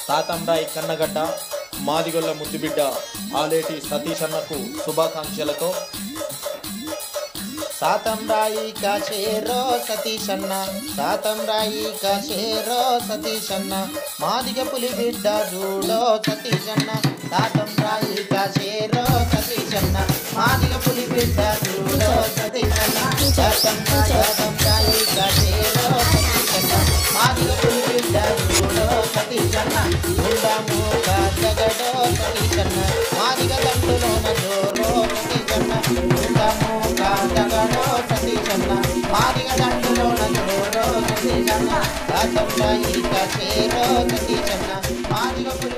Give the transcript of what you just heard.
తాతంరాయి కన్నగడ్డ మాదిగొల్ల ముద్దుబిడ్డ ఆలేటి సతీష్ అన్నకు శుభాకాంక్షలతో సాతంరాయి కాచేరో సతీష్ అన్న సాతంరాయి కాచేరో సతీష్ అన్న మాదిగ పులి బిడ్డ చూడో సతీష్ అన్న సాతంరాయి కాచేరో సతీష్ అన్న మాదిగ పులి బిడ్డ చూడో సతీష్ అన్న సాతంరాయి సాతంరాయి కాచేరో సతీష్ అన్న మాదిగ పులి బిడ్డ చూడో సతీష్ అన్న ఉండాము కాజగడో సతీష్ అన్న మాదిగ దండులోన జోరో సతీష్ అన్న ఉండాము కాజగడో సతీష్ అన్న మాదిగ దండులోన జోరో సతీష్ అన్న సాతంరాయి కాచేరో సతీష్ అన్న మాదిగ పులి